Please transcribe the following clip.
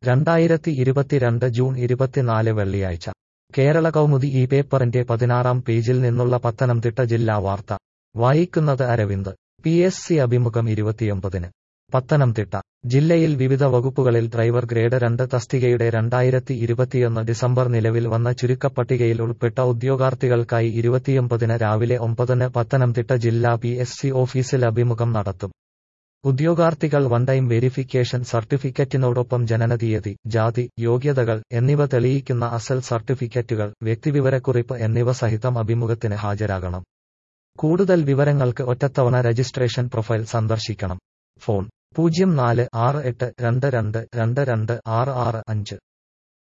രണ്ടായിരത്തി ഇരുപത്തിരണ്ട് ജൂൺ ഇരുപത്തിനാല് വെള്ളിയാഴ്ച കേരള കൗമുദി ഈ പേപ്പറിന്റെ പതിനാറാം പേജിൽ നിന്നുള്ള പത്തനംതിട്ട ജില്ലാ വാർത്ത വായിക്കുന്നത് അരവിന്ദ് പി എസ് സി അഭിമുഖം ഇരുപത്തിയൊമ്പതിന് പത്തനംതിട്ട ജില്ലയിൽ വിവിധ വകുപ്പുകളിൽ ഡ്രൈവർ ഗ്രേഡ് രണ്ട് തസ്തികയുടെ രണ്ടായിരത്തി ഇരുപത്തിയൊന്ന് ഡിസംബർ നിലവിൽ വന്ന ചുരുക്കപ്പട്ടികയിൽ ഉൾപ്പെട്ട ഉദ്യോഗാർത്ഥികൾക്കായി ഇരുപത്തിയൊമ്പതിന് രാവിലെ ഒമ്പതിന് പത്തനംതിട്ട ജില്ലാ പി എസ് സി ഓഫീസിൽ അഭിമുഖം നടത്തും ഉദ്യോഗാർത്ഥികൾ വൺ ടൈം വെരിഫിക്കേഷൻ സർട്ടിഫിക്കറ്റിനോടൊപ്പം ജനനതീയതി ജാതി യോഗ്യതകൾ എന്നിവ തെളിയിക്കുന്ന അസൽ സർട്ടിഫിക്കറ്റുകൾ വ്യക്തിവിവരക്കുറിപ്പ് എന്നിവ സഹിതം അഭിമുഖത്തിന് ഹാജരാകണം കൂടുതൽ വിവരങ്ങൾക്ക് ഒറ്റത്തവണ രജിസ്ട്രേഷൻ പ്രൊഫൈൽ സന്ദർശിക്കണം ഫോൺ പൂജ്യം നാല് ആറ് എട്ട് രണ്ട് രണ്ട് രണ്ട് രണ്ട് ആറ് ആറ് അഞ്ച്